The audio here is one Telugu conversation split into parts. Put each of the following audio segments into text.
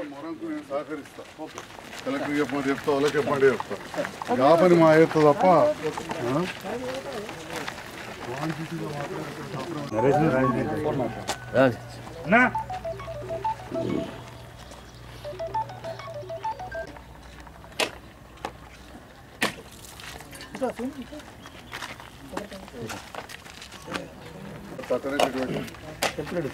మొరంకు నేను సహకరిస్తా కలెక్టర్ చెప్పమని చెప్తా వాళ్ళకి చెప్పండి చెప్తా ఆ పని మా చేస్తా తప్ప ఆ? క్వాంటిటీలో మాత్రమే పక్కనే పెట్టుకోండి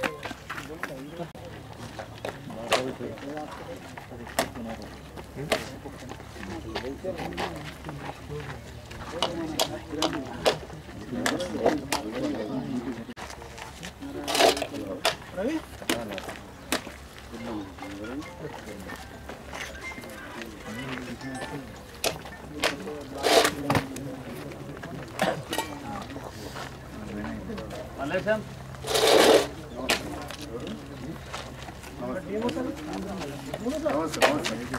నమస్తే నమస్తే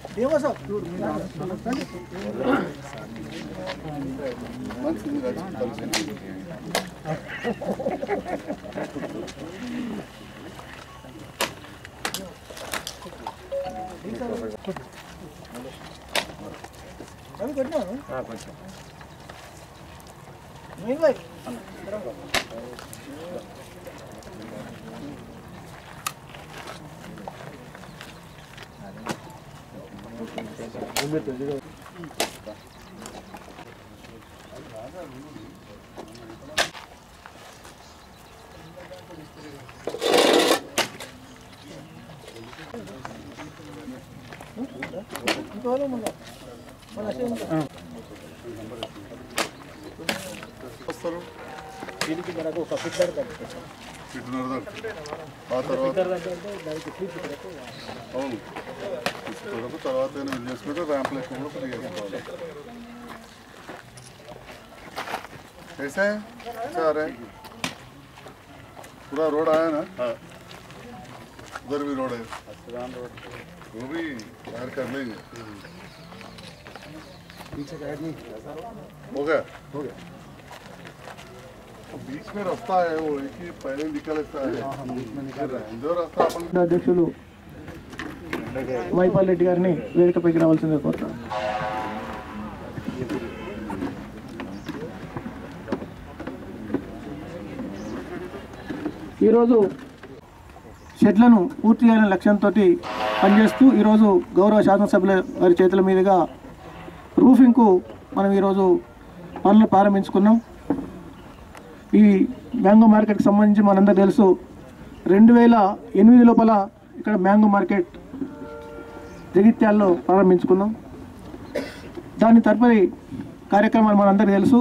మంచిది కలిసి కలిసి వస్తారు దీనికి మనకు ఒక ఫిట్టర్ కనిపిస్తుంది ఫిట్నర్ దాకా ఆ తర్వాత అవును తీసుకున్నప్పుడు తర్వాత ఏమైనా ఇది చేసుకుంటే ర్యాంప్ లెక్క కూడా ఫ్రీ చేసుకోవాలి कैसे अच्छा आ रहे हैं पूरा रोड आया ना उधर भी रोड है वो भी तैयार कर लेंगे हो गया हो गया बीच में रास्ता है वो एक ही पहले निकलता है जो रास्ता अपन అధ్యక్షులు మైపాల్ రెడ్డి గారిని వేదికపైకి రావాల్సిందే కోరుతాను ఈరోజు షెడ్లను పూర్తి చేయాలనే లక్ష్యంతో పనిచేస్తూ ఈరోజు గౌరవ శాసనసభ్యుల వారి చేతుల మీదుగా రూఫింగ్కు మనం ఈరోజు పనులు ప్రారంభించుకున్నాం ఈ మ్యాంగో మార్కెట్కి సంబంధించి మనందరూ తెలుసు రెండు వేల ఎనిమిది లోపల ఇక్కడ మ్యాంగో మార్కెట్ జగిత్యాల్లో ప్రారంభించుకున్నాం దాని తదుపరి కార్యక్రమాలు మనందరికీ తెలుసు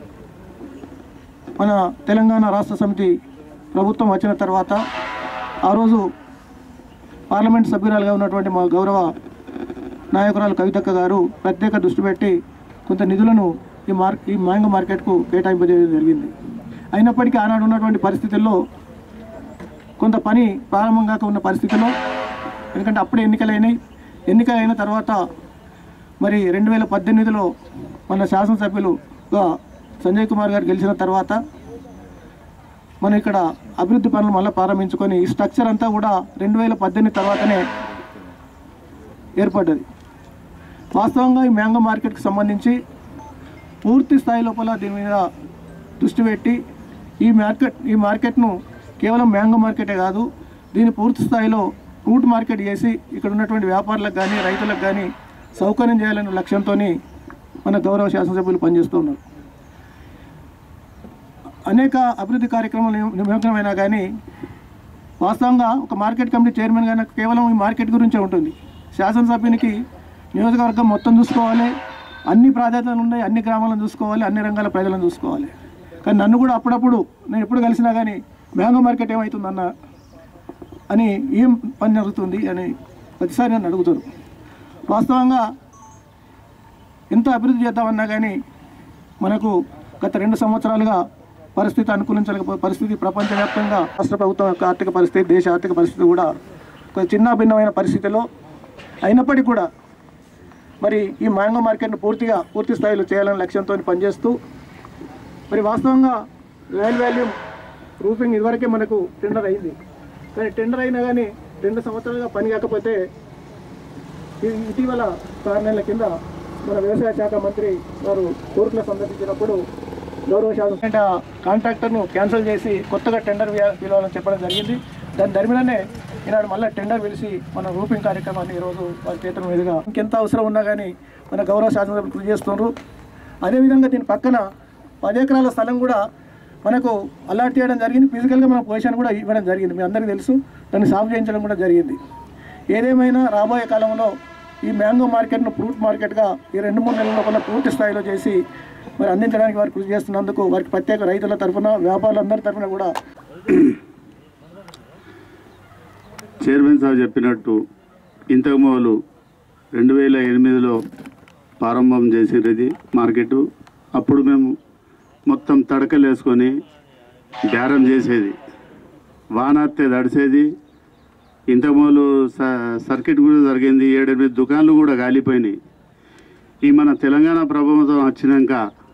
మన తెలంగాణ రాష్ట్ర సమితి ప్రభుత్వం వచ్చిన తర్వాత ఆ రోజు పార్లమెంట్ సభ్యురాలుగా ఉన్నటువంటి మా గౌరవ నాయకురాలు కవితక్క గారు ప్రత్యేక దృష్టి పెట్టి కొంత నిధులను ఈ మార్ ఈ మ్యాంగో మార్కెట్కు కేటాయింపజేయడం జరిగింది అయినప్పటికీ ఆనాడు ఉన్నటువంటి పరిస్థితుల్లో కొంత పని ప్రారంభం కాక ఉన్న పరిస్థితిలో ఎందుకంటే అప్పుడే ఎన్నికలైనాయి ఎన్నికలైన తర్వాత మరి రెండు వేల పద్దెనిమిదిలో మన శాసనసభ్యులుగా సంజయ్ కుమార్ గారు గెలిచిన తర్వాత మనం ఇక్కడ అభివృద్ధి పనులు మళ్ళీ ప్రారంభించుకొని ఈ స్ట్రక్చర్ అంతా కూడా రెండు వేల పద్దెనిమిది తర్వాతనే ఏర్పడ్డది వాస్తవంగా ఈ మ్యాంగో మార్కెట్కి సంబంధించి పూర్తి స్థాయి లోపల దీని మీద దృష్టి పెట్టి ఈ మార్కెట్ ఈ మార్కెట్ను కేవలం మ్యాంగో మార్కెటే కాదు దీన్ని పూర్తి స్థాయిలో ఫ్రూట్ మార్కెట్ చేసి ఇక్కడ ఉన్నటువంటి వ్యాపారులకు కానీ రైతులకు కానీ సౌకర్యం చేయాలనే లక్ష్యంతో మన గౌరవ శాసనసభ్యులు పనిచేస్తూ ఉన్నారు అనేక అభివృద్ధి కార్యక్రమాలు నిమ- నిమగ్నమైనా కానీ వాస్తవంగా ఒక మార్కెట్ కమిటీ చైర్మన్ గానే కేవలం ఈ మార్కెట్ గురించే ఉంటుంది శాసనసభ్యునికి నియోజకవర్గం మొత్తం చూసుకోవాలి అన్ని ప్రాధాన్యతలు ఉన్నాయి అన్ని గ్రామాలను చూసుకోవాలి అన్ని రంగాల ప్రజలను చూసుకోవాలి కానీ నన్ను కూడా అప్పుడప్పుడు నేను ఎప్పుడు కలిసినా కానీ మ్యాంగో మార్కెట్ ఏమవుతుందన్న అని ఏం పని జరుగుతుంది అని ప్రతిసారి నన్ను అడుగుతారు వాస్తవంగా ఎంత అభివృద్ధి చేద్దామన్నా కానీ మనకు గత రెండు సంవత్సరాలుగా పరిస్థితి అనుకూలించలేకపో పరిస్థితి ప్రపంచవ్యాప్తంగా రాష్ట్ర ప్రభుత్వం యొక్క ఆర్థిక పరిస్థితి దేశ ఆర్థిక పరిస్థితి కూడా కొంచెం చిన్న భిన్నమైన పరిస్థితిలో అయినప్పటికీ కూడా మరి ఈ మ్యాంగో మార్కెట్ను పూర్తిగా పూర్తి స్థాయిలో చేయాలనే లక్ష్యంతో పనిచేస్తూ మరి వాస్తవంగా రాయల్ వాల్యూమ్ రూఫింగ్ ఇదివరకే మనకు టెండర్ అయింది కానీ టెండర్ అయినా కానీ రెండు సంవత్సరాలుగా పని కాకపోతే ఈ- ఇటీవల ఆరు నెలల కింద మన వ్యవసాయ శాఖ మంత్రి వారు కోర్టులో సందర్శించినప్పుడు గౌరవ శాఖ కాంట్రాక్టర్ను క్యాన్సిల్ చేసి కొత్తగా టెండర్ పిల- పిలవాలని చెప్పడం జరిగింది దాని దరిమిలానే ఈనాడు మళ్ళీ టెండర్ పిలిచి మన రూపింగ్ కార్యక్రమాన్ని ఈరోజు వారి చేతుల మీదుగా ఇంకెంత అవసరం ఉన్నా కానీ మన గౌరవ శాసనసభ్యులు కృషి చేస్తున్నారు అదేవిధంగా దీని పక్కన పది ఎకరాల స్థలం కూడా మనకు అలాట్ చేయడం జరిగింది ఫిజికల్గా మన పొజిషన్ కూడా ఇవ్వడం జరిగింది మీ అందరికీ తెలుసు దాన్ని సాగు చేయించడం కూడా జరిగింది ఏదేమైనా రాబోయే కాలంలో ఈ మ్యాంగో మార్కెట్ను ఫ్రూట్ మార్కెట్గా ఈ రెండు మూడు నెలల లోపల పూర్తి స్థాయిలో చేసి మరి అందించడానికి వారు కృషి చేస్తున్నందుకు వారికి ప్రత్యేక రైతుల తరఫున వ్యాపారులందరి తరఫున కూడా చైర్మన్ సార్ చెప్పినట్టు ఇంతకు మొదలు రెండు వేల ఎనిమిదిలో ప్రారంభం చేసేది ఇది మార్కెట్ అప్పుడు మేము మొత్తం తడకలు వేసుకొని బేరం చేసేది వానత్తే తడిసేది ఇంతకు మొదలు స- సర్కిట్ కూడా జరిగింది ఏడెనిమిది దుకాణాలు కూడా గాలిపోయినాయి ఈ మన తెలంగాణ ప్రభుత్వం వచ్చినాక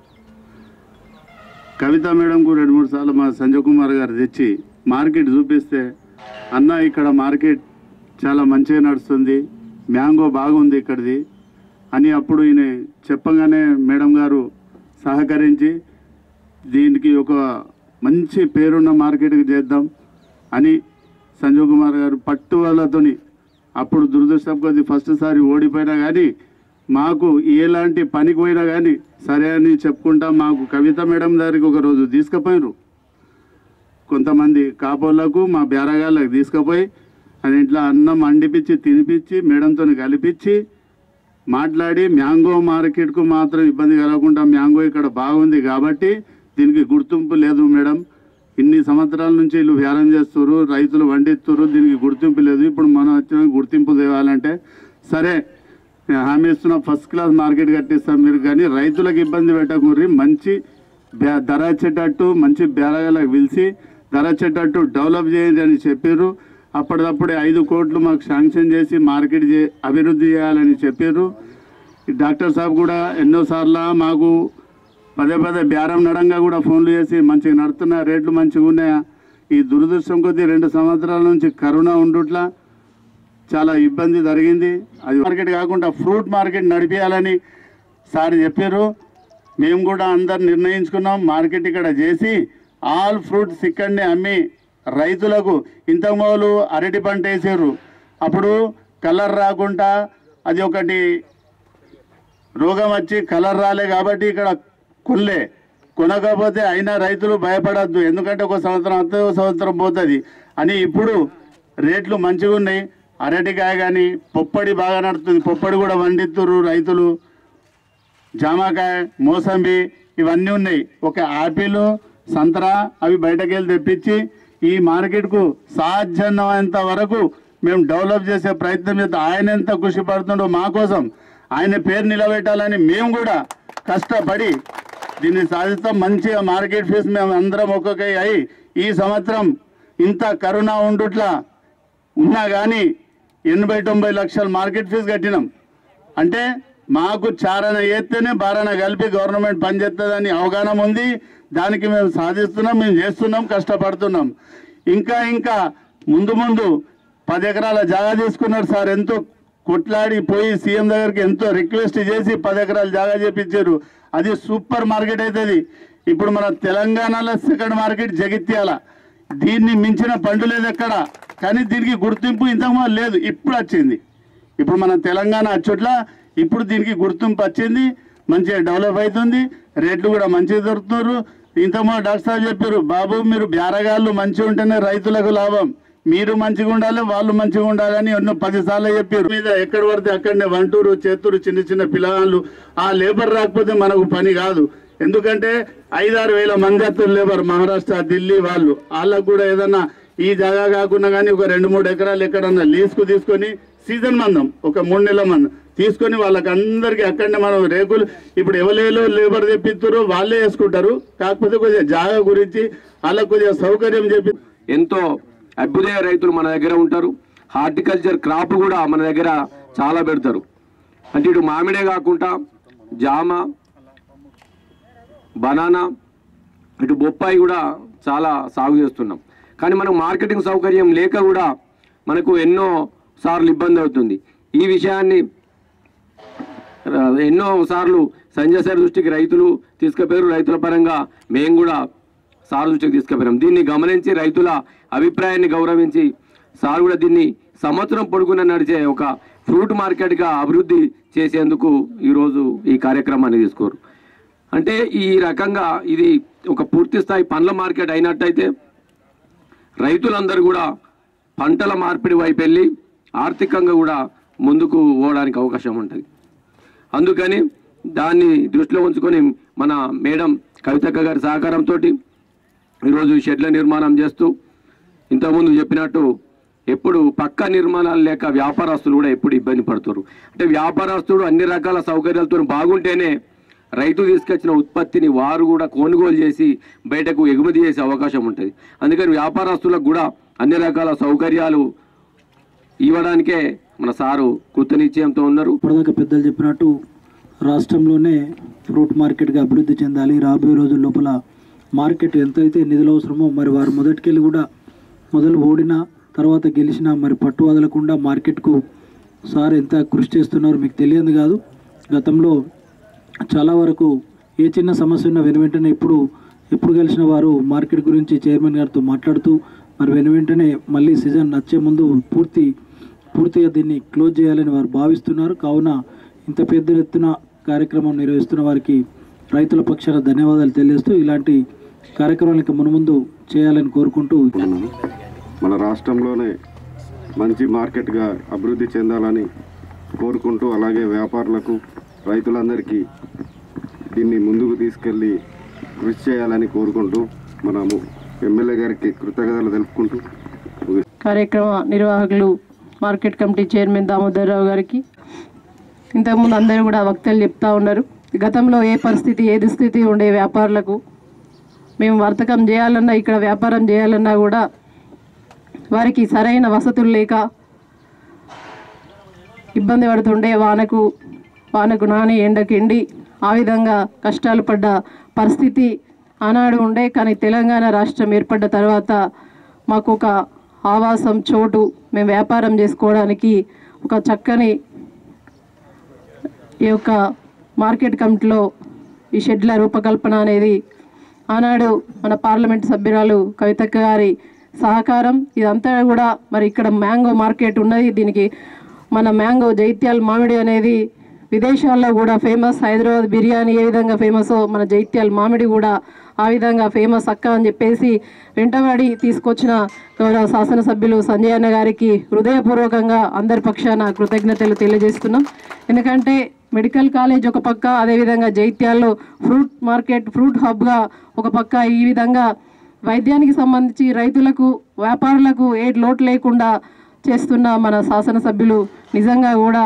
కవిత మేడంకు రెండు మూడు సార్లు మా సంజయ్ కుమార్ గారు తెచ్చి మార్కెట్ చూపిస్తే అన్న ఇక్కడ మార్కెట్ చాలా మంచిగా నడుస్తుంది మ్యాంగో బాగుంది ఇక్కడిది అని అప్పుడు ఈయన చెప్పగానే మేడం గారు సహకరించి దీనికి ఒక మంచి పేరున్న మార్కెట్కి చేద్దాం అని సంజయ్ కుమార్ గారు పట్టుదలతోని అప్పుడు దురదృష్టం కొద్ది ఫస్ట్ సారి ఓడిపోయినా కానీ మాకు ఎలాంటి పనికి పోయినా కానీ సరే అని చెప్పుకుంటా మాకు కవిత మేడం గారికి ఒక రోజు తీసుకుపోయినారు కొంతమంది కాపోళ్ళకు మా బేరగాళ్ళకి తీసుకుపోయి అది ఇంట్లో అన్నం అండిపించి తినిపించి మేడంతో కలిపించి మాట్లాడి మ్యాంగో మార్కెట్కు మాత్రం ఇబ్బంది కలగకుండా మ్యాంగో ఇక్కడ బాగుంది కాబట్టి దీనికి గుర్తింపు లేదు మేడం ఇన్ని సంవత్సరాల నుంచి వీళ్ళు వ్యారం చేస్తారు రైతులు వండిస్తారు దీనికి గుర్తింపు లేదు ఇప్పుడు మనం వచ్చిన గుర్తింపు తేవాలంటే సరే నేను హామీ ఇస్తున్న ఫస్ట్ క్లాస్ మార్కెట్ కట్టిస్తాం మీరు కానీ రైతులకు ఇబ్బంది పెట్టకూరి మంచి బే- ధర వచ్చేటట్టు మంచి బేరగాలకు పిలిచి ధర వచ్చేటట్టు డెవలప్ చేయండి అని చెప్పారు అప్పటిదప్పుడే ఐదు కోట్లు మాకు శాంక్షన్ చేసి మార్కెట్ చే అభివృద్ధి చేయాలని చెప్పారు ఈ డాక్టర్ సాబ్ కూడా ఎన్నోసార్లు మాకు పదే పదే బేరం నడంగా కూడా ఫోన్లు చేసి మంచిగా నడుతున్నా రేట్లు మంచిగా ఉన్నాయా ఈ దురదృష్టం కొద్దీ రెండు సంవత్సరాల నుంచి కరోనా ఉండుట్లా చాలా ఇబ్బంది జరిగింది అది మార్కెట్ కాకుండా ఫ్రూట్ మార్కెట్ నడిపించాలని సార్ చెప్పారు మేము కూడా అందరు నిర్ణయించుకున్నాం మార్కెట్ ఇక్కడ చేసి ఆల్ ఫ్రూట్స్ ఇక్కడనే అమ్మి రైతులకు ఇంతకు మొదలు అరటి పంట వేసారు అప్పుడు కలర్ రాకుండా అది ఒకటి రోగం వచ్చి కలర్ రాలే కాబట్టి ఇక్కడ కొనలే కొనకపోతే అయినా రైతులు భయపడద్దు ఎందుకంటే ఒక సంవత్సరం వస్తే ఒక సంవత్సరం పోతుంది అని ఇప్పుడు రేట్లు మంచిగా ఉన్నాయి అరటికాయ కానీ పొప్పడి బాగా నడుస్తుంది పొప్పడి కూడా వండిస్తున్నారు రైతులు జామకాయ మోసంబి ఇవన్నీ ఉన్నాయి ఒక యాపిల్ సంతరా అవి బయటకు వెళ్ళి తెప్పించి ఈ మార్కెట్కు సాధ్యమైనంత వరకు మేము డెవలప్ చేసే ప్రయత్నం చేస్తాం ఆయన ఎంత కృషి పడుతుండో మా కోసం ఆయన పేరు నిలబెట్టాలని మేము కూడా కష్టపడి దీన్ని సాధిస్తాం మంచిగా మార్కెట్ ఫీజు మేము అందరం ఒక్కొక్క అయి ఈ సంవత్సరం ఇంత కరోనా ఉండుట్లా ఉన్నా కానీ ఎనభై తొంభై లక్షల మార్కెట్ ఫీజు కట్టినాం అంటే మాకు చారణ ఎత్తేనే బారణ కలిపి గవర్నమెంట్ పనిచేస్తుందని అవగాహన ఉంది దానికి మేము సాధిస్తున్నాం మేము చేస్తున్నాం కష్టపడుతున్నాం ఇంకా ఇంకా ముందు ముందు పది ఎకరాల జాగా తీసుకున్నారు సార్ ఎంతో కొట్లాడి పోయి సీఎం దగ్గరికి ఎంతో రిక్వెస్ట్ చేసి పది ఎకరాల జాగా చేపించారు అది సూపర్ మార్కెట్ అవుతుంది ఇప్పుడు మన తెలంగాణలో సెకండ్ మార్కెట్ జగిత్యాల దీన్ని మించిన పండు లేదు ఎక్కడ కానీ దీనికి గుర్తింపు ఇంతకు లేదు ఇప్పుడు వచ్చింది ఇప్పుడు మన తెలంగాణ అచ్చోట్ల ఇప్పుడు దీనికి గుర్తింపు వచ్చింది మంచిగా డెవలప్ అవుతుంది రేట్లు కూడా మంచిగా దొరుకుతున్నారు ఇంతకుముందు డాక్టర్ సార్ చెప్పారు బాబు మీరు బేరగాళ్ళు మంచిగా ఉంటేనే రైతులకు లాభం మీరు మంచిగా ఉండాలి వాళ్ళు మంచిగా ఉండాలని ఎన్నో పది సార్లు చెప్పారు మీద ఎక్కడ పడితే అక్కడనే వంటూరు చేతురు చిన్న చిన్న పిల్లగాళ్ళు ఆ లేబర్ రాకపోతే మనకు పని కాదు ఎందుకంటే ఐదారు వేల మంది వస్తారు లేబర్ మహారాష్ట్ర ఢిల్లీ వాళ్ళు వాళ్ళకు కూడా ఏదన్నా ఈ జాగా కాకుండా కానీ ఒక రెండు మూడు ఎకరాలు ఎక్కడన్నా లీజుకు తీసుకొని సీజన్ మందం ఒక మూడు నెలల మందం తీసుకొని వాళ్ళకి అందరికి అక్కడనే మనం రేకులు ఇప్పుడు ఎవలేలో లేబర్ తెప్పిస్తారో వాళ్ళే వేసుకుంటారు కాకపోతే కొద్దిగా జాగా గురించి వాళ్ళకి కొద్దిగా సౌకర్యం చెప్పి ఎంతో అభ్యుదయ రైతులు మన దగ్గర ఉంటారు హార్టికల్చర్ క్రాప్ కూడా మన దగ్గర చాలా పెడతారు అంటే ఇటు మామిడే కాకుండా జామ బనానా ఇటు బొప్పాయి కూడా చాలా సాగు చేస్తున్నాం కానీ మనకు మార్కెటింగ్ సౌకర్యం లేక కూడా మనకు ఎన్నో సార్లు ఇబ్బంది అవుతుంది ఈ విషయాన్ని ఆ, ఎన్నో సార్లు సంజయ్ సార్ దృష్టికి రైతులు తీసుకుపోయారు రైతుల పరంగా మేము కూడా సార్ దృష్టికి తీసుకుపోయాం దీన్ని గమనించి రైతుల అభిప్రాయాన్ని గౌరవించి సార్ కూడా దీన్ని సంవత్సరం పొడుగున నడిచే ఒక ఫ్రూట్ మార్కెట్గా అభివృద్ధి చేసేందుకు ఈరోజు ఈ కార్యక్రమాన్ని తీసుకోరు అంటే ఈ రకంగా ఇది ఒక పూర్తి స్థాయి పండ్ల మార్కెట్ అయినట్టయితే రైతులందరూ కూడా పంటల మార్పిడి వైపు వెళ్ళి ఆర్థికంగా కూడా ముందుకు పోవడానికి అవకాశం ఉంటుంది అందుకని దాన్ని దృష్టిలో ఉంచుకొని మన మేడం కవితక్క గారి సహకారంతో ఈరోజు ఈ షెడ్ల నిర్మాణం చేస్తూ ఇంతకుముందు చెప్పినట్టు ఎప్పుడు పక్క నిర్మాణాలు లేక వ్యాపారస్తులు కూడా ఎప్పుడు ఇబ్బంది పడుతారు అంటే వ్యాపారస్తుడు అన్ని రకాల సౌకర్యాలతో బాగుంటేనే రైతు తీసుకొచ్చిన ఉత్పత్తిని వారు కూడా కొనుగోలు చేసి బయటకు ఎగుమతి చేసే అవకాశం ఉంటుంది అందుకని వ్యాపారస్తులకు కూడా అన్ని రకాల సౌకర్యాలు ఇవ్వడానికే మన సారు కృత నిశ్చయంతో ఉన్నారు ఇప్పటిదాకా పెద్దలు చెప్పినట్టు రాష్ట్రంలోనే ఫ్రూట్ మార్కెట్గా అభివృద్ధి చెందాలి రాబోయే రోజుల లోపల మార్కెట్ ఎంతైతే నిధులు అవసరమో మరి వారు మొదటికెళ్ళి కూడా మొదలు ఓడిన తర్వాత గెలిచిన మరి పట్టు వదలకుండా మార్కెట్కు సార్ ఎంత కృషి చేస్తున్నారు మీకు తెలియదు కాదు గతంలో చాలా వరకు ఏ చిన్న సమస్య ఉన్నా వెను వెంటనే ఇప్పుడు ఎప్పుడు గెలిచిన వారు మార్కెట్ గురించి చైర్మన్ గారితో మాట్లాడుతూ మరి వెను వెంటనే మళ్ళీ సీజన్ వచ్చే ముందు పూర్తి పూర్తిగా దీన్ని క్లోజ్ చేయాలని వారు భావిస్తున్నారు కావున ఇంత పెద్ద ఎత్తున కార్యక్రమం నిర్వహిస్తున్న వారికి రైతుల పక్షాన ధన్యవాదాలు తెలియజేస్తూ ఇలాంటి కార్యక్రమాలకి మునుముందు చేయాలని కోరుకుంటూ ఉన్నాను మన రాష్ట్రంలోనే మంచి మార్కెట్గా అభివృద్ధి చెందాలని కోరుకుంటూ అలాగే వ్యాపారులకు రైతులందరికీ దీన్ని ముందుకు తీసుకెళ్ళి కృషి చేయాలని కోరుకుంటూ మనము ఎమ్మెల్యే గారికి కృతజ్ఞతలు తెలుపుకుంటూ ముగిస్తున్నాను. కార్యక్రమ నిర్వాహకులు market committee chairman Damodar Rao గారికి ఇంతకుముందు అందరూ కూడా వక్తలు చెప్తా ఉన్నారు గతంలో ఏ పరిస్థితి ఏ దుస్థితి ఉండే వ్యాపారులకు మేము వర్తకం చేయాలన్నా ఇక్కడ వ్యాపారం చేయాలన్నా కూడా వారికి సరైన వసతులు లేక ఇబ్బంది పడుతుండే వానకు వానకు నాని ఎండకు ఎండి ఆ విధంగా కష్టాలు పడ్డ పరిస్థితి ఆనాడు ఉండే కానీ తెలంగాణ రాష్ట్రం ఏర్పడ్డ తర్వాత మాకు ఒక ఆవాసం చోటు మేము వ్యాపారం చేసుకోవడానికి ఒక చక్కని ఈ యొక్క మార్కెట్ కమిటీలో ఈ షెడ్ల రూపకల్పన అనేది ఆనాడు మన పార్లమెంట్ సభ్యురాలు కవితక్క గారి సహకారం ఇదంతా కూడా మరి ఇక్కడ మ్యాంగో మార్కెట్ ఉన్నది దీనికి మన మ్యాంగో జైత్యాల మామిడి అనేది విదేశాల్లో కూడా ఫేమస్ హైదరాబాద్ బిర్యానీ ఏ విధంగా ఫేమసో మన జైత్యాల మామిడి కూడా ఆ విధంగా ఫేమస్ అక్క అని చెప్పేసి వెంటబడి తీసుకొచ్చిన గౌరవ శాసనసభ్యులు సంజయ్ అన్న గారికి హృదయపూర్వకంగా అందరి పక్షాన కృతజ్ఞతలు తెలియజేస్తున్నాం ఎందుకంటే మెడికల్ కాలేజ్ ఒక పక్క అదేవిధంగా జైత్యాల్లో ఫ్రూట్ మార్కెట్ ఫ్రూట్ హబ్గా ఒక పక్క ఈ విధంగా వైద్యానికి సంబంధించి రైతులకు వ్యాపారులకు ఏ లోటు లేకుండా చేస్తున్న మన శాసనసభ్యులు నిజంగా కూడా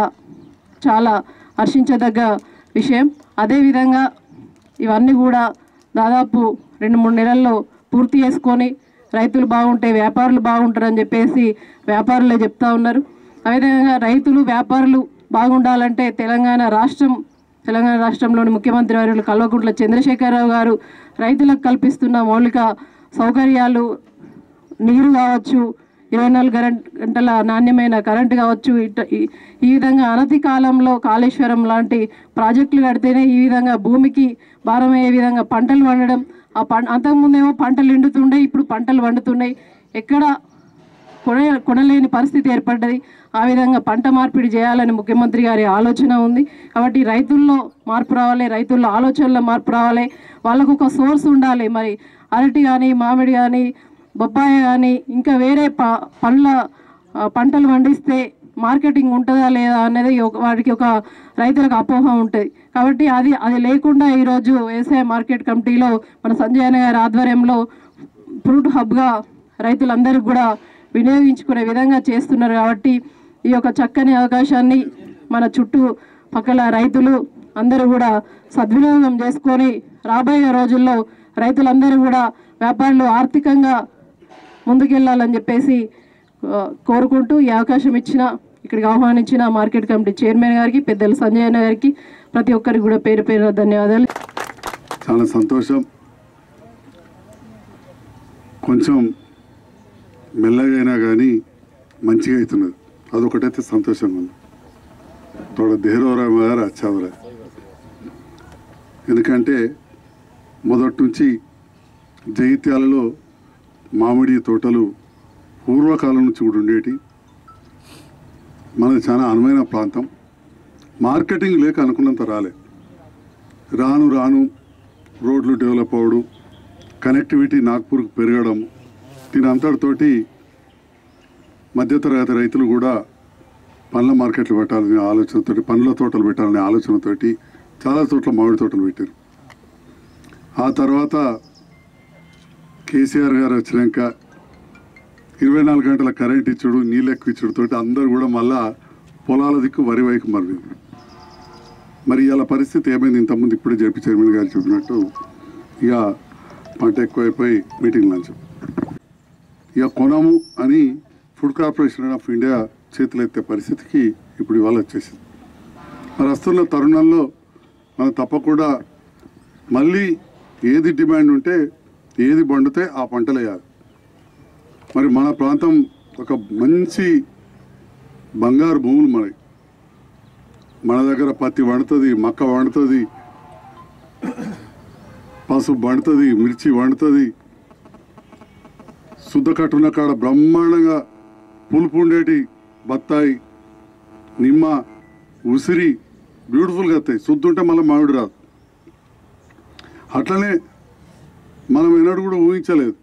చాలా హర్షించదగ్గ విషయం అదేవిధంగా ఇవన్నీ కూడా దాదాపు రెండు మూడు నెలల్లో పూర్తి చేసుకొని రైతులు బాగుంటే వ్యాపారులు బాగుంటారని చెప్పేసి వ్యాపారులే చెప్తా ఉన్నారు అదేవిధంగా రైతులు వ్యాపారులు బాగుండాలంటే తెలంగాణ రాష్ట్రం తెలంగాణ రాష్ట్రంలోని ముఖ్యమంత్రి వర్యులు కల్వకుంట్ల చంద్రశేఖరరావు గారు రైతులకు కల్పిస్తున్న మౌలిక సౌకర్యాలు నీరు కావచ్చు ఇరవై నాలుగు గంట గంటల నాణ్యమైన కరెంటు కావచ్చు ఇట ఈ- ఈ విధంగా అనతి కాలంలో కాళేశ్వరం లాంటి ప్రాజెక్టులు కడితేనే ఈ విధంగా భూమికి భారమయ్యే విధంగా పంటలు పండడం ఆ పం అంతకుముందేమో పంటలు ఎండుతుండే ఇప్పుడు పంటలు వండుతున్నాయి ఎక్కడ కొన కొనలేని పరిస్థితి ఏర్పడ్డది ఆ విధంగా పంట మార్పిడి చేయాలని ముఖ్యమంత్రి గారి ఆలోచన ఉంది కాబట్టి రైతుల్లో మార్పు రావాలి రైతుల్లో ఆలోచనలో మార్పు రావాలి వాళ్ళకు ఒక సోర్స్ ఉండాలి మరి అరటి కానీ మామిడి కానీ బొప్పాయి కానీ ఇంకా వేరే ప పండ్ల ఆ, పంటలు పండిస్తే మార్కెటింగ్ ఉంటుందా లేదా అనేది ఒక- వాడికి ఒక రైతులకు అపోహ ఉంటుంది కాబట్టి అది అది లేకుండా ఈరోజు వ్యవసాయ మార్కెట్ కమిటీలో మన సంజయ్ అన్న గారి ఆధ్వర్యంలో ఫ్రూట్ హబ్గా రైతులందరూ కూడా వినియోగించుకునే విధంగా చేస్తున్నారు కాబట్టి ఈ యొక్క చక్కని అవకాశాన్ని మన చుట్టూ పక్కల రైతులు అందరూ కూడా సద్వినియోగం చేసుకొని రాబోయే రోజుల్లో రైతులందరూ కూడా వ్యాపారులు ఆర్థికంగా ముందుకెళ్ళాలని చెప్పేసి ఆ, కోరుకుంటూ ఈ అవకాశం ఇచ్చిన ఇక్కడికి ఆహ్వానించిన మార్కెట్ కమిటీ చైర్మన్ గారికి పెద్దలు సంజయ్ అన్న గారికి ప్రతి ఒక్కరికి కూడా పేరు పేరు ధన్యవాదాలు చాలా సంతోషం కొంచెం మెల్లగైనా కానీ మంచిగా అవుతున్నది అదొకటైతే సంతోషంగా ఉంది తోడ దేహరోరామ గారు అచ్చావరా ఎందుకంటే మొదటి నుంచి జైత్యాలలో మామిడి తోటలు పూర్వకాలం నుంచి కూడా ఉండేటి మనది చాలా అనువైన ప్రాంతం మార్కెటింగ్ లేక అనుకున్నంత రాలే రాను రాను రోడ్లు డెవలప్ అవ్వడం కనెక్టివిటీ నాగ్పూర్కు పెరగడం దీని అంతటితోటి మధ్యతరగతి రైతులు కూడా పండ్ల మార్కెట్లు పెట్టాలనే ఆలోచనతోటి పండ్ల తోటలు పెట్టాలనే ఆలోచనతోటి చాలా చోట్ల మామిడి తోటలు పెట్టారు ఆ తర్వాత కేసీఆర్ గారు వచ్చినాక ఇరవై నాలుగు గంటల కరెంట్ ఇచ్చుడు నీళ్ళు ఎక్కువ ఇచ్చుడు తోటి అందరూ కూడా మళ్ళా పొలాల దిక్కు వరి వైపు మరలింది మరి ఇలా పరిస్థితి ఏమైంది ఇంతకుముందు ఇప్పుడే జడ్పీ చైర్మన్ గారు చెప్పినట్టు ఇక పంట ఎక్కువైపోయి మీటింగ్ లంచ్ ఇక కొనము అని ఫుడ్ కార్పొరేషన్ ఆఫ్ ఇండియా చేతులు ఎత్తే పరిస్థితికి ఇప్పుడు ఇవాళ వచ్చేసింది మరి వస్తున్న తరుణంలో మనం తప్పకుండా మళ్ళీ ఏది డిమాండ్ ఉంటే ఏది పండితే ఆ పంటలు వేయాలి మరి మన ప్రాంతం ఒక మంచి బంగారు భూములు మనకి మన దగ్గర పత్తి వండుతుంది మక్క వండుతుంది పసుపు వండుతుంది మిర్చి వండుతుంది శుద్ధ కట్టున్న కాడ బ్రహ్మాండంగా పులుపు ఉండేటి బత్తాయి నిమ్మ ఉసిరి బ్యూటిఫుల్గా వస్తాయి శుద్ధ ఉంటే మళ్ళీ మామిడి రాదు అట్లనే మనం ఎన్నడూ కూడా ఊహించలేదు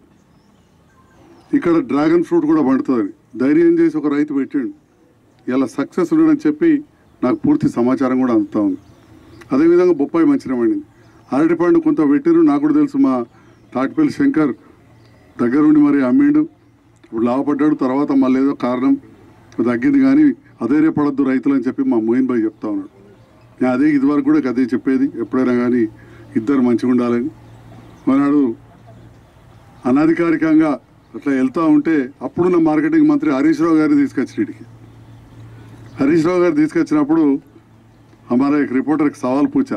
ఇక్కడ డ్రాగన్ ఫ్రూట్ కూడా పండుతుందని ధైర్యం చేసి ఒక రైతు పెట్టాడు ఇలా సక్సెస్ ఉండడని చెప్పి నాకు పూర్తి సమాచారం కూడా అందుతా ఉంది అదేవిధంగా బొప్పాయి మంచిగా పండింది అరటి పండు కొంత పెట్టారు నాకు కూడా తెలుసు మా తాటిపల్లి శంకర్ దగ్గరుండి మరి అమ్మిండు ఇప్పుడు లాభపడ్డాడు తర్వాత మళ్ళీ ఏదో కారణం తగ్గింది కానీ అధైర్యపడద్దు రైతులు అని చెప్పి మా మోయిన్ భాయ్ చెప్తా ఉన్నాడు నేను అదే ఇదివరకు కూడా అదే చెప్పేది ఎప్పుడైనా కానీ ఇద్దరు మంచిగా ఉండాలని మనాడు అనధికారికంగా అట్లా వెళ్తూ ఉంటే అప్పుడున్న మార్కెటింగ్ మంత్రి హరీష్ రావు గారిని తీసుకొచ్చి ఇడికి హరీష్ రావు గారు తీసుకొచ్చినప్పుడు हमारा एक रिपोर्टर एक सवाल पूछा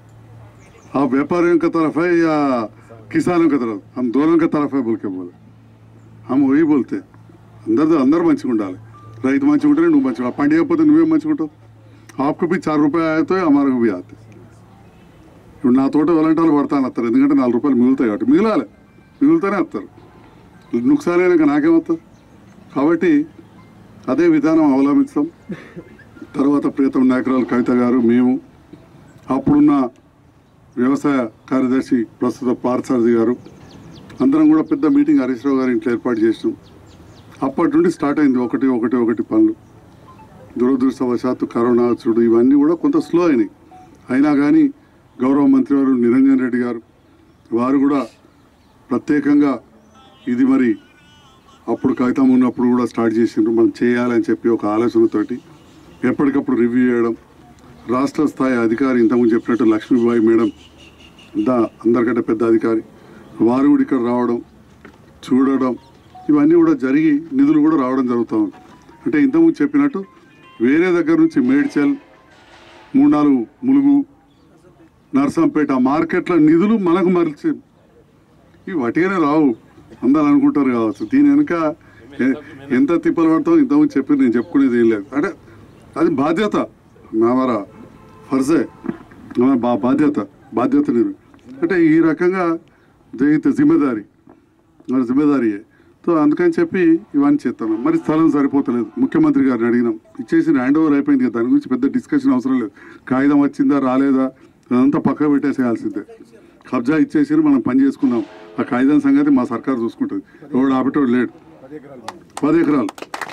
आप व्यापारियों का तरफ है या किसानों का तरफ हम दोनों का तरफ है बोल के बोले हम वही बोलते అందరితో అందరు మంచిగా ఉండాలి రైతు మంచిగా ఉంటేనే నువ్వు మంచిగా ఉండాలి. పండుగ పోతే నువ్వేం మంచిగా ఉంటావు ఆప్కు బి చార్ రూపాయలు ఆయతో అమారకు బి ఆతే ఇప్పుడు నా తోట వెలంటాలు పడతాను వస్తారు ఎందుకంటే నాలుగు రూపాయలు మిగులుతాయి కాబట్టి మిగిలాలి మిగులుతూనే వస్తారు నుక్సాన్ అయినాక నాకేమవుతుంది కాబట్టి అదే విధానం అవలంబించాం తర్వాత ప్రీతం నాయకురాలు కవిత గారు మేము అప్పుడున్న వ్యవసాయ కార్యదర్శి ప్రస్తుత పార్థసారథి గారు అందరం కూడా పెద్ద మీటింగ్ హరీష్ రావు గారి ఇంట్లో ఏర్పాటు చేసినాం అప్పటి నుండి స్టార్ట్ అయింది ఒకటి ఒకటి ఒకటి పనులు దురదృష్టవశాత్తు కరోనా వచ్చుడు ఇవన్నీ కూడా కొంత స్లో అయినాయి అయినా కానీ గౌరవ మంత్రి వారు నిరంజన్ రెడ్డి గారు వారు కూడా ప్రత్యేకంగా ఇది మరి అప్పుడు కవితం ఉన్నప్పుడు కూడా స్టార్ట్ చేసిండ్రు మనం చేయాలని చెప్పి ఒక ఆలోచనతోటి ఎప్పటికప్పుడు రివ్యూ చేయడం రాష్ట్ర స్థాయి అధికారి ఇంతకుముందు చెప్పినట్టు లక్ష్మీబాయి మేడం దా అందరికంటే పెద్ద అధికారి వారు కూడా ఇక్కడ రావడం చూడడం ఇవన్నీ కూడా జరిగి నిధులు కూడా రావడం జరుగుతూ ఉంది అంటే ఇంతకుముందు చెప్పినట్టు వేరే దగ్గర నుంచి మేడ్చల్ మూడు నాలుగు ములుగు నర్సంపేట ఆ మార్కెట్ల నిధులు మనకు మరల్చి ఇవి వటిగానే రావు అందరు అనుకుంటారు కావచ్చు దీని వెనుక ఎ- ఎంత తిప్పలు పడతాం ఇంతకుముందు చెప్పి నేను చెప్పుకునేది ఏం లేదు అంటే అది బాధ్యత మన ఫర్జే మన బా బాధ్యత బాధ్యత నేను అంటే ఈ రకంగా జయిత జిమ్మేదారి మరి జిమ్మేదారియే సో అందుకని చెప్పి ఇవన్నీ చేస్తాను మరి స్థలం సరిపోతలేదు ముఖ్యమంత్రి గారిని అడిగినాం ఇచ్చేసి హ్యాండ్ ఓవర్ అయిపోయింది కదా దాని గురించి పెద్ద డిస్కషన్ అవసరం లేదు కాగితం వచ్చిందా రాలేదా అదంతా పక్క పెట్టేసేయాల్సిందే కబ్జా ఇచ్చేసి మనం పని చేసుకున్నాం ఆ కాగితం సంగతి మా సర్కార్ చూసుకుంటుంది ఎవడు ఆపేటోడు లేడు పది ఎకరాలు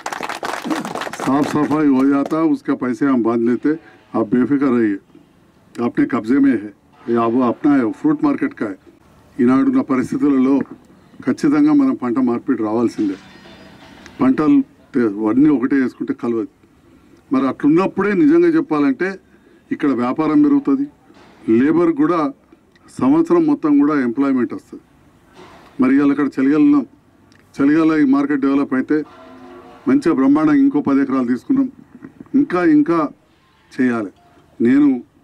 साफ सफाई हो जाता उसका पैसे हम बांध लेते आप बेफिक्र रहिए अपने कब्जे में है या वो अपना है ఫ్రూట్ మార్కెట్ కా ఈనాడున్న పరిస్థితులలో ఖచ్చితంగా మనం పంట మార్పిడి రావాల్సిందే పంటలు తే- అన్నీ ఒకటే వేసుకుంటే కలవదు మరి అట్లున్నప్పుడే నిజంగా చెప్పాలంటే ఇక్కడ వ్యాపారం పెరుగుతుంది లేబర్ కూడా సంవత్సరం మొత్తం కూడా ఎంప్లాయ్మెంట్ వస్తుంది మరి ఇవాళ ఇక్కడ చలిగలున్నాం చలిగాల ఈ మార్కెట్ డెవలప్ అయితే మంచిగా బ్రహ్మాండంగా ఇంకో పది ఎకరాలు తీసుకున్నాం ఇంకా ఇంకా చేయాలి నేను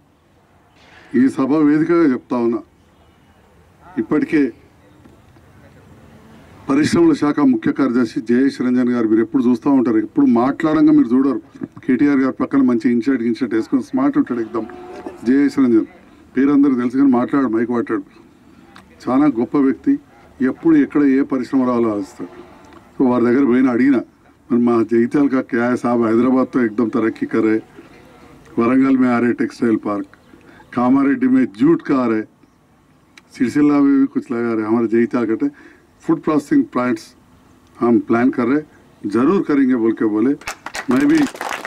ఈ సభ వేదికగా చెప్తా ఉన్నా ఇప్పటికే పరిశ్రమల శాఖ ముఖ్య కార్యదర్శి జయేష్ రంజన్ గారు మీరు ఎప్పుడు చూస్తూ ఉంటారు ఎప్పుడు మాట్లాడంగా మీరు చూడరు కేటీఆర్ గారు పక్కన మంచి ఇన్షర్ట్ ఇన్షర్ట్ వేసుకొని స్మార్ట్ ఉంటాడు ఎక్దమ్ జయేష్ రంజన్ పేరందరూ తెలుసు కానీ మాట్లాడు మైక్ పట్టాడు చాలా గొప్ప వ్యక్తి ఎప్పుడు ఎక్కడ ఏ పరిశ్రమ రావాలో ఆలోచిస్తాడు సో వారి దగ్గర పోయిన అడిగిన మరి మా జగిత్యాల का क्या है साहब हैदराबाद तो एकदम तरक्की कर रहे वरंगल में आ रहे टेक्सटाइल पार्क कामारेड्डी में जूट का आ रहे सिरसिल्ला में भी कुछ लगा रहे हमारे जयिता कहते फूड प्रोसेसिंग प्लांट्स हम प्लान कर रहे जरूर करेंगे बोल के बोले मैं भी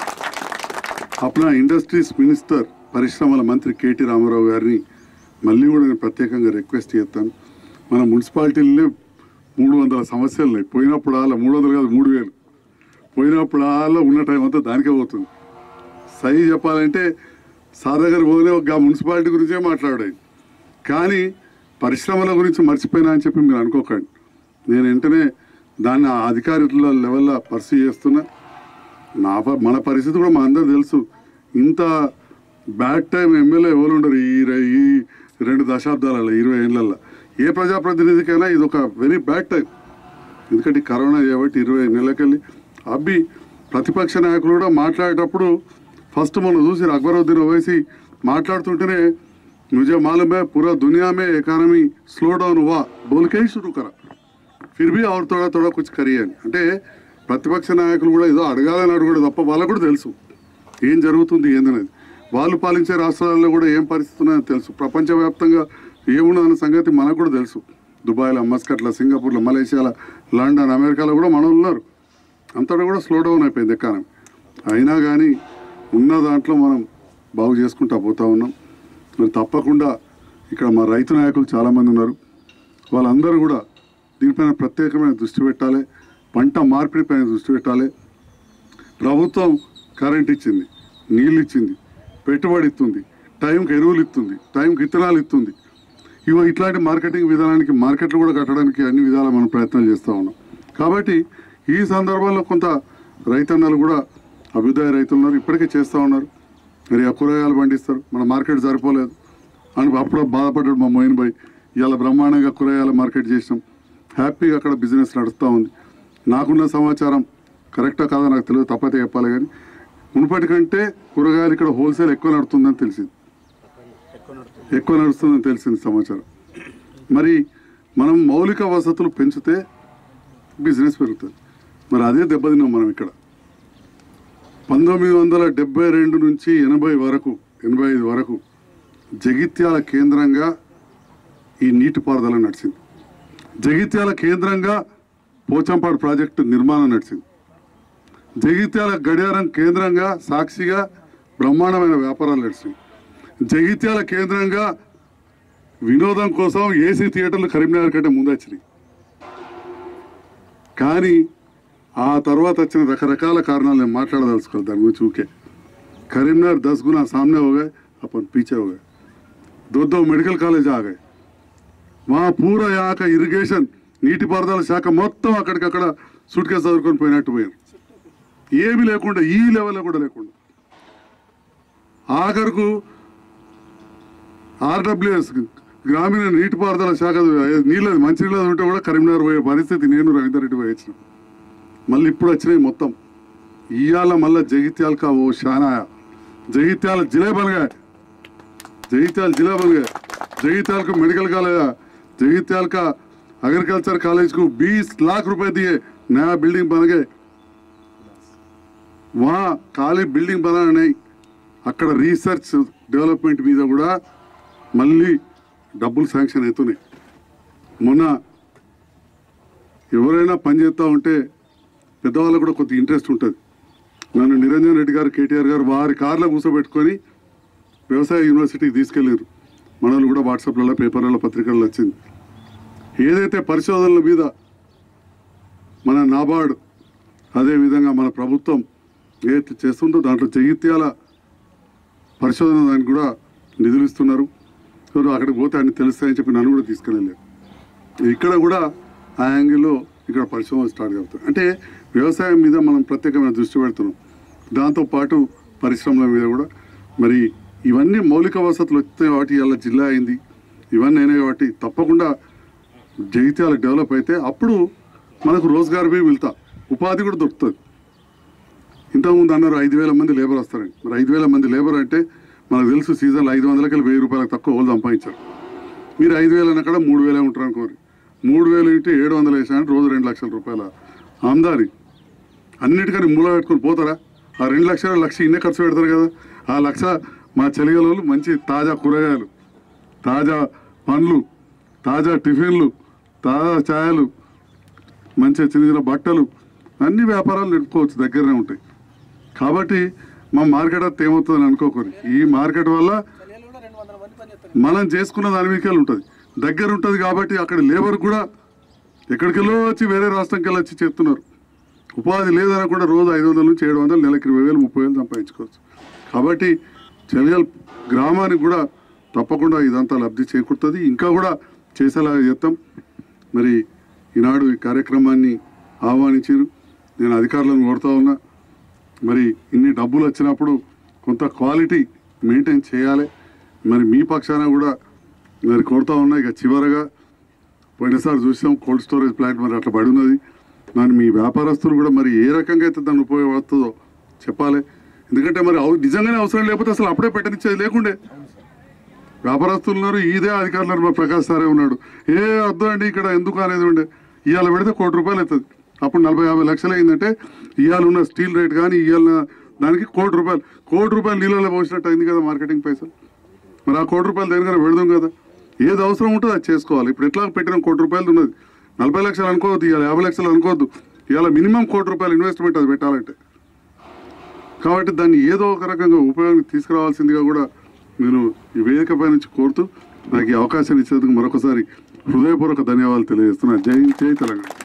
अपना ఇండస్ట్రీస్ మినిస్టర్ పరిశ్రమల మంత్రి కేటీ రామారావు గారిని మళ్ళీ కూడా నేను ప్రత్యేకంగా రిక్వెస్ట్ చేస్తాను మన మున్సిపాలిటీలనే మూడు వందల సమస్యలు ఉన్నాయి పోయినప్పుడు అలా మూడు వందలు కాదు మూడు వేలు పోయినప్పుడు అలా ఉన్న టైం అంతా దానికే పోతుంది సही చెప్పాలంటే సార్ దగ్గర పోనే ఒక మున్సిపాలిటీ గురించే మాట్లాడాయి కానీ పరిశ్రమల గురించి మర్చిపోయినా అని చెప్పి మీరు అనుకోకండి నేను వెంటనే దాన్ని ఆ అధికారుల లెవెల్లో పర్సూ చేస్తున్నా నా ప- మన పరిస్థితి కూడా మా అందరు తెలుసు ఇంత బ్యాడ్ టైం ఎమ్మెల్యే ఎవరు ఉండరు ఈ రె- ఈ రెండు దశాబ్దాలలో ఇరవై ఏళ్ళల్లో ఏ ప్రజాప్రతినిధికైనా ఇది ఒక వెరీ బ్యాడ్ టైం ఎందుకంటే ఈ కరోనా కాబట్టి ఇరవై నెలలకెళ్ళి అబ్బి ప్రతిపక్ష నాయకులు కూడా మాట్లాడేటప్పుడు ఫస్ట్ మనం చూసి అక్బరుద్దీన్ ఓవైసీ మాట్లాడుతుంటేనే मुझे मालूम है पूरा दुनिया में इकानमी स्लो डाउन हुआ बोल के ही शुरू करा ఫిర్ బి ఆవిడ తోడా తోడా కొంచెం కరీ అని అంటే ప్రతిపక్ష నాయకులు కూడా ఏదో అడగాలని అడుగుడు తప్ప వాళ్ళకు కూడా తెలుసు ఏం జరుగుతుంది ఏందనేది వాళ్ళు పాలించే రాష్ట్రాల్లో కూడా ఏం పరిస్థితి ఉన్నదో తెలుసు ప్రపంచవ్యాప్తంగా ఏమున్నదన్న సంగతి మనకు కూడా తెలుసు దుబాయ్లో మస్కట్లో సింగపూర్లో మలేషియాలో లండన్ అమెరికాలో కూడా మనం ఉన్నారు అంతటా కూడా స్లో డౌన్ అయిపోయింది ఎకానమీ అయినా కానీ ఉన్న దాంట్లో మనం బాగు చేసుకుంటా పోతా ఉన్నాం మరి తప్పకుండా ఇక్కడ మా రైతు నాయకులు చాలామంది ఉన్నారు వాళ్ళందరూ కూడా దీనిపైన ప్రత్యేకమైన దృష్టి పెట్టాలి పంట మార్పిడి పైన దృష్టి పెట్టాలి ప్రభుత్వం కరెంట్ ఇచ్చింది నీళ్ళు ఇచ్చింది పెట్టుబడి ఇస్తుంది టైంకి ఎరువులు ఇస్తుంది టైంకి విత్తనాలు ఇస్తుంది ఇవో ఇట్లాంటి మార్కెటింగ్ విధానానికి మార్కెట్లు కూడా కట్టడానికి అన్ని విధాల మనం ప్రయత్నాలు చేస్తూ ఉన్నాం కాబట్టి ఈ సందర్భంలో కొంత రైతన్నలు కూడా అభ్యుదయ రైతులు ఉన్నారు ఇప్పటికే చేస్తూ ఉన్నారు మరి ఆ కూరగాయలు పండిస్తారు మన మార్కెట్ సరిపోలేదు అని అప్పుడు బాధపడ్డాడు మా మోయిన్ భాయ్ ఇవాళ బ్రహ్మాండంగా కూరగాయల మార్కెట్ చేసినాం హ్యాపీగా అక్కడ బిజినెస్ నడుస్తూ ఉంది నాకున్న సమాచారం కరెక్టా కాదా నాకు తెలియదు తప్పతే చెప్పాలి కానీ మునుపటి కంటే కూరగాయలు ఇక్కడ హోల్సేల్ ఎక్కువ నడుతుందని తెలిసింది ఎక్కువ నడుస్తుందని తెలిసింది సమాచారం మరి మనం మౌలిక వసతులు పెంచితే బిజినెస్ పెరుగుతుంది మరి అదే దెబ్బతిన్నాం మనం ఇక్కడ పంతొమ్మిది వందల డెబ్బై రెండు నుంచి ఎనభై వరకు ఎనభై ఐదు వరకు జగిత్యాల కేంద్రంగా ఈ నీటిపారుదల నడిచింది జగిత్యాల కేంద్రంగా పోచంపాడు ప్రాజెక్టు నిర్మాణం నడిచింది జగిత్యాల గడియారం కేంద్రంగా సాక్షిగా బ్రహ్మాండమైన వ్యాపారాలు నడిచింది జగిత్యాల కేంద్రంగా వినోదం కోసం ఏసీ థియేటర్లు కరీంనగర్ కంటే ముందు వచ్చినాయి కానీ ఆ తర్వాత వచ్చిన రకరకాల కారణాలు నేను మాట్లాడదలుచుకోవాలి దాని గురించి ఊకే కरीमनगर दस गुना सामने हो गए अपन पीछे हो गए दो दो मेडिकल कॉलेज आ गए वहाँ पूरा यहाँ का ఇరిగేషన్ నీటిపారుదల శాఖ మొత్తం అక్కడికక్కడ సూట్ కేసు చదువుకొని పోయినట్టు పోయారు ఏమీ లేకుండా ఈ లెవెల్లో కూడా లేకుండా ఆఖరుకు ఆర్డబ్ల్యూఎస్ గ్రామీణ నీటిపారుదల శాఖ నీళ్ళ మంచినీళ్ళ ఉంటే కూడా కరీంనగర్ పోయే పరిస్థితి నేను రవీందర్ రెడ్డి పోయి వచ్చిన మళ్ళీ ఇప్పుడు వచ్చినాయి మొత్తం ఇవాళ మళ్ళీ జగిత్యాల కా ఓ షానా जगित्याल जिले बन गए जगित्याल जिला बन गए जगित्याल को मेडिकल कॉलेज जगित्याल का एग्रीकल्चर कॉलेज को 20 लाख रुपए दिए नया बिल्डिंग बन गए वहाँ ఖాళీ బిల్డింగ్ बनाना नहीं అక్కడ రీసెర్చ్ డెవలప్మెంట్ మీద కూడా మళ్ళీ డబ్బులు శాంక్షన్ అవుతున్నాయి మొన్న ఎవరైనా పని చేస్తూ ఉంటే పెద్దవాళ్ళకు కూడా కొద్ది ఇంట్రెస్ట్ ఉంటుంది నన్ను నిరంజన్ రెడ్డి గారు కేటీఆర్ గారు వారి కార్లో కూర్చోబెట్టుకొని వ్యవసాయ యూనివర్సిటీకి తీసుకెళ్ళారు మనలు కూడా వాట్సాప్లలో పేపర్లలో పత్రికల్లో వచ్చింది ఏదైతే పరిశోధనల మీద మన నాబార్డ్ అదేవిధంగా మన ప్రభుత్వం ఏదైతే చేస్తుందో దాంట్లో జగిత్యాల పరిశోధన దానికి కూడా నిధులు ఇస్తున్నారు సో అక్కడికి పోతే అన్ని తెలుస్తాయని చెప్పి నన్ను కూడా తీసుకెళ్ళలేదు ఇక్కడ కూడా ఆ యాంగిల్లో ఇక్కడ పరిశ్రమ స్టార్ట్ అవుతుంది అంటే వ్యవసాయం మీద మనం ప్రత్యేకమైన దృష్టి పెడుతున్నాం దాంతోపాటు పరిశ్రమల మీద కూడా మరి ఇవన్నీ మౌలిక వసతులు వస్తే వాటి ఇలా జిల్లా అయింది ఇవన్నీ అయినాయి కాబట్టి తప్పకుండా జగిత్యాల డెవలప్ అయితే అప్పుడు మనకు రోజ్గార్ బి మిల్తా ఉపాధి కూడా దొరుకుతుంది ఇంతకుముందు అన్నారు ఐదు వేల మంది లేబర్ వస్తారండి మరి ఐదు వేల మంది లేబర్ అంటే మనకు తెలుసు సీజన్లో ఐదు వందలకి వెళ్ళి వెయ్యి రూపాయలకు తక్కువ వాళ్ళు సంపాదించారు మీరు ఐదు వేలు అక్కడ మూడు వేలే ఉంటారు అనుకోరు మూడు వేలు ఇంటే ఏడు వందలు వేసారంటే రోజు రెండు లక్షల రూపాయల ఆమ్దాని అన్నిటికని మూల పెట్టుకొని పోతారా ఆ రెండు లక్షల లక్ష ఇన్నే ఖర్చు పెడతారు కదా ఆ లక్ష మా చెలిగలలో మంచి తాజా కూరగాయలు తాజా పండ్లు తాజా టిఫిన్లు తాజా ఛాయలు మంచిగా చిన్న చిన్న బట్టలు అన్ని వ్యాపారాలు నడుపుకోవచ్చు దగ్గరనే ఉంటాయి కాబట్టి మా మార్కెట్ అంతా ఏమవుతుందని అనుకోకూరి ఈ మార్కెట్ వల్ల మనం చేసుకున్న దాని మీదకి ఉంటుంది దగ్గర ఉంటుంది కాబట్టి అక్కడ లేబర్ కూడా ఎక్కడికెళ్ళో వచ్చి వేరే రాష్ట్రంకి వెళ్ళి వచ్చి చెప్తున్నారు ఉపాధి లేదనకుండా రోజు ఐదు వందల నుంచి ఏడు వందలు నెలకి ఇరవై వేలు ముప్పై వేలు సంపాదించుకోవచ్చు కాబట్టి చెలియల్ గ్రామానికి కూడా తప్పకుండా ఇదంతా లబ్ధి చేకూరుతుంది ఇంకా కూడా చేసేలాగా చేస్తాం మరి ఈనాడు ఈ కార్యక్రమాన్ని ఆహ్వానించారు నేను అధికారులను కోరుతా ఉన్నా మరి ఇన్ని డబ్బులు వచ్చినప్పుడు కొంత క్వాలిటీ మెయింటైన్ చేయాలి మరి మీ పక్షాన కూడా మరి కోరుతా ఉన్నా ఇక చివరగా పోయినసారి చూసాం కోల్డ్ స్టోరేజ్ ప్లాంట్ మరి అట్లా పడి ఉన్నది దాన్ని మీ వ్యాపారస్తులు కూడా మరి ఏ రకంగా అయితే దాన్ని ఉపయోగపడుతుందో చెప్పాలి ఎందుకంటే మరి అవ- నిజంగానే అవసరం లేకపోతే అసలు అప్పుడే పెట్టనిచ్చేది లేకుండే వ్యాపారస్తులు ఉన్నారు ఇదే అధికారులు ఉన్నారు, మా ప్రకాష్ సారే ఉన్నాడు ఏ వద్దు అండి ఇక్కడ ఎందుకు అనేది ఉండే ఇవాళ పెడితే కోటి రూపాయలు అవుతుంది అప్పుడు నలభై యాభై లక్షలు అయిందంటే ఇవాళ ఉన్న స్టీల్ రేట్ కానీ ఇవాళ దానికి కోటి రూపాయలు కోటి రూపాయలు నీళ్ళలో పోసినట్టు అయింది కదా మార్కెటింగ్ పైసలు మరి ఆ కోటి రూపాయలు దేనికైనా పెడదాం కదా ఏది అవసరం ఉంటుందో అది చేసుకోవాలి ఇప్పుడు ఎట్లా పెట్టిన కోటి రూపాయలు ఉన్నది నలభై లక్షలు అనుకోవద్దు ఇవాళ యాభై లక్షలు అనుకోవద్దు ఇవాళ మినిమం కోటి రూపాయలు ఇన్వెస్ట్మెంట్ అది పెట్టాలంటే కాబట్టి దాన్ని ఏదో ఒక రకంగా ఉపయోగం తీసుకురావాల్సిందిగా కూడా నేను ఈ వేదికపై నుంచి కోరుతూ నాకు ఈ అవకాశాన్ని ఇచ్చేందుకు మరొకసారి హృదయపూర్వక ధన్యవాదాలు తెలియజేస్తున్నాను జై జై తెలంగాణ